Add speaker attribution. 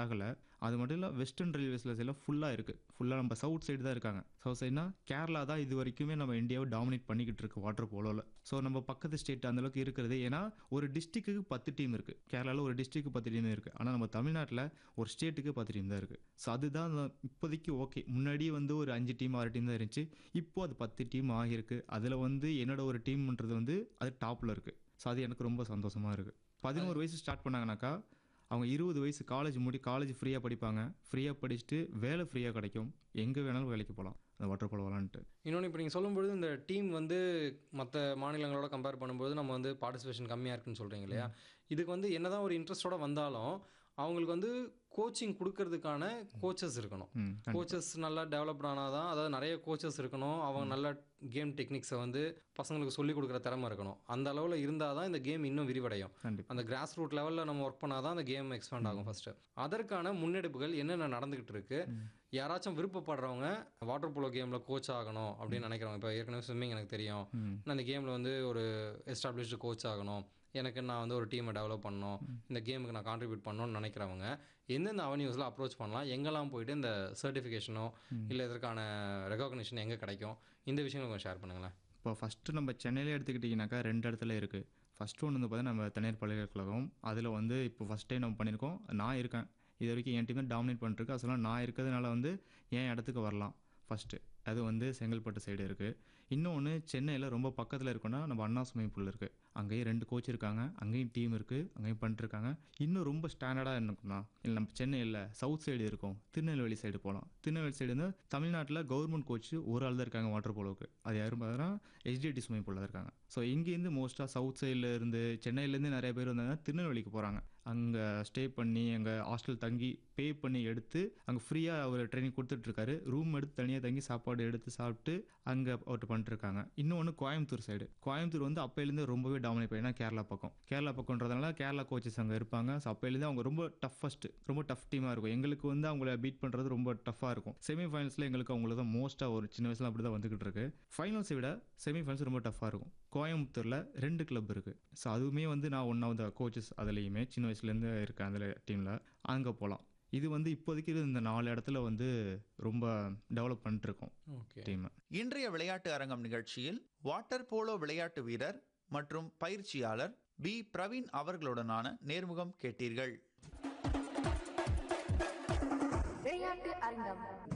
Speaker 1: ஆகலை அது மட்டும் இல்லை வெஸ்டர்ன் ரயில்வேஸில் எல்லாம் ஃபுல்லாக இருக்குது ஃபுல்லாக நம்ம சவுத் சைடு தான் இருக்காங்க சவுத் சைட்னா கேரளா தான் இது வரைக்குமே நம்ம இந்தியாவை டாமினேட் பண்ணிக்கிட்டு இருக்கு வாட்டர் போலோவில் ஸோ நம்ம பக்கத்து ஸ்டேட் அந்தளவுக்கு இருக்கிறது ஏன்னா ஒரு டிஸ்ட்ரிக்ட்டுக்கு பத்து டீம் இருக்குது கேரளாவில் ஒரு டிஸ்ட்ரிக்ட் பத்து டீம் இருக்குது ஆனால் நம்ம தமிழ்நாட்டில் ஒரு ஸ்டேட்டுக்கு பத்து டீம் தான் இருக்குது ஸோ அதுதான் நான் இப்போதைக்கு ஓகே முன்னாடி வந்து ஒரு அஞ்சு டீம் ஆறு டீம் தான் இருந்துச்சு இப்போ அது பத்து டீம் ஆகியிருக்கு அதில் வந்து என்னோட ஒரு டீம்ன்றது வந்து அது டாப்பில் இருக்குது ஸோ அது எனக்கு ரொம்ப சந்தோஷமாக இருக்குது பதினோரு வயசு ஸ்டார்ட் பண்ணாங்கனாக்கா அவங்க இருபது வயசு காலேஜ் முடி காலேஜ் ஃப்ரீயாக படிப்பாங்க ஃப்ரீயாக படிச்சுட்டு வேலை ஃப்ரீயாக கிடைக்கும் எங்கே வேணாலும் வேலைக்கு போகலாம் அந்த வாட்டர் போல விளாண்டுட்டு
Speaker 2: இன்னொன்று இப்போ நீங்கள் சொல்லும்பொழுது இந்த டீம் வந்து மற்ற மாநிலங்களோட கம்பேர் பண்ணும்போது நம்ம வந்து பார்ட்டிசிபேஷன் கம்மியாக இருக்குன்னு சொல்கிறீங்க இல்லையா இதுக்கு வந்து என்னதான் ஒரு இன்ட்ரெஸ்டோட வந்தாலும் அவங்களுக்கு வந்து கோச்சிங் கொடுக்கறதுக்கான கோச்சஸ் இருக்கணும்
Speaker 1: ம்
Speaker 2: கோச்சஸ் நல்லா டெவலப்ட் ஆனால் தான் அதாவது நிறைய கோச்சஸ் இருக்கணும் அவங்க நல்ல கேம் டெக்னிக்ஸை வந்து பசங்களுக்கு சொல்லிக் கொடுக்குற திறமை இருக்கணும் அந்த அளவில் இருந்தால் தான் இந்த கேம் இன்னும் விரிவடையும்
Speaker 1: கண்டிப்பாக
Speaker 2: அந்த கிராஸ் ரூட் லெவலில் நம்ம ஒர்க் பண்ணால் தான் அந்த கேம் எக்ஸ்பேண்ட் ஆகும் ஃபஸ்ட்டு அதற்கான முன்னெடுப்புகள் என்னென்ன நடந்துகிட்டு இருக்கு யாராச்சும் விருப்பப்படுறவங்க வாட்டர் போலோ கேமில் கோச் ஆகணும் அப்படின்னு நினைக்கிறவங்க இப்போ ஏற்கனவே ஸ்விம்மிங் எனக்கு தெரியும் நான் இந்த கேமில் வந்து ஒரு எஸ்டாப்ளிஷ்டு கோச் ஆகணும் எனக்கு நான் வந்து ஒரு டீமை டெவலப் பண்ணணும் இந்த கேமுக்கு நான் கான்ட்ரிபியூட் பண்ணணும்னு நினைக்கிறவங்க எந்தெந்த அவென்யூஸில் அப்ரோச் பண்ணலாம் எங்கெல்லாம் போயிட்டு இந்த சர்டிஃபிகேஷனோ இல்லை இதற்கான ரெகக்னிஷன் எங்கே கிடைக்கும் இந்த விஷயங்களை கொஞ்சம் ஷேர் பண்ணுங்களேன்
Speaker 1: இப்போ ஃபஸ்ட்டு நம்ம சென்னையிலே எடுத்துக்கிட்டிங்கனாக்கா ரெண்டு இடத்துல இருக்குது ஃபஸ்ட்டு ஒன்று வந்து பார்த்தீங்கன்னா நம்ம தனியார் பல்கலைக்கழகம் அதில் வந்து இப்போ ஃபஸ்ட் டைம் நம்ம பண்ணியிருக்கோம் நான் இருக்கேன் இது வரைக்கும் என் டீம் தான் டாமினேட் பண்ணிருக்கு அதெல்லாம் நான் இருக்கிறதுனால வந்து என் இடத்துக்கு வரலாம் ஃபஸ்ட்டு அது வந்து செங்கல்பட்டு சைடு இருக்குது இன்னொன்று சென்னையில் ரொம்ப பக்கத்தில் இருக்குன்னா நம்ம அண்ணா ஸ்விமிங் பூல் இருக்குது அங்கேயும் ரெண்டு கோச் இருக்காங்க அங்கேயும் டீம் இருக்குது அங்கேயும் பண்ணிட்டுருக்காங்க இன்னும் ரொம்ப ஸ்டாண்டர்டாக இருக்குன்னா இல்லை நம்ம சென்னை இல்லை சவுத் சைடு இருக்கும் திருநெல்வேலி சைடு போகலாம் திருநெல்வேலி சைடு வந்து தமிழ்நாட்டில் கவர்மெண்ட் கோச் ஒரு ஆள் தான் இருக்காங்க வாட்டர் போலோவுக்கு அது யாரும் பார்த்தீங்கன்னா ஹெச்டிடி ஸ்விமிங் பூலில் இருக்காங்க ஸோ இங்கேருந்து மோஸ்ட்டாக சவுத் சைடில் இருந்து சென்னையிலேருந்து நிறைய பேர் வந்தாங்க திருநெல்வேலிக்கு போகிறாங்க அங்கே ஸ்டே பண்ணி அங்கே ஹாஸ்டல் தங்கி பே பண்ணி எடுத்து அங்கே ஃப்ரீயாக அவர் ட்ரைனிங் கொடுத்துட்ருக்காரு ரூம் எடுத்து தனியாக தங்கி சாப்பாடு எடுத்து சாப்பிட்டு அங்கே அவர்கிட்ட பண்ணிட்டுருக்காங்க இன்னொன்று கோயம்புத்தூர் சைடு கோயம்புத்தூர் வந்து அப்போலேருந்து ரொம்பவே டாமினேட் பண்ணி கேரளா பக்கம் கேரளா பக்கம்ன்றதுனால கேரளா கோச்சஸ் அங்கே இருப்பாங்க ஸோ அப்போலேருந்து அவங்க ரொம்ப டஃபஸ்ட்டு ரொம்ப டஃப் டீமாக இருக்கும் எங்களுக்கு வந்து அவங்கள பீட் பண்ணுறது ரொம்ப டஃப்பாக இருக்கும் செமி ஃபைனல்ஸில் எங்களுக்கு அவங்களுக்கு தான் மோஸ்ட்டாக ஒரு சின்ன வயசில் அப்படி தான் வந்துக்கிட்டு இருக்கு ஃபைனல்ஸை விட செமி ஃபைனல்ஸ் ரொம்ப டஃப்பாக இருக்கும் கோயம்புத்தூரில் ரெண்டு கிளப் இருக்குது ஸோ அதுவுமே வந்து நான் ஒன் ஆஃப் த கோச்சஸ் அதுலேயுமே சின்ன வயசுலேருந்து இருக்கேன் அதில் டீமில் அங்கே போகலாம் இது வந்து இப்போதைக்கு இந்த நாலு இடத்துல வந்து ரொம்ப டெவலப் பண்ணிட்டுருக்கோம்
Speaker 2: ஓகே
Speaker 1: டீமை
Speaker 3: இன்றைய விளையாட்டு அரங்கம் நிகழ்ச்சியில் வாட்டர் போலோ விளையாட்டு வீரர் மற்றும் பயிற்சியாளர் பி பிரவீன் அவர்களுடனான நேர்முகம் கேட்டீர்கள்
Speaker 4: விளையாட்டு அரங்கம்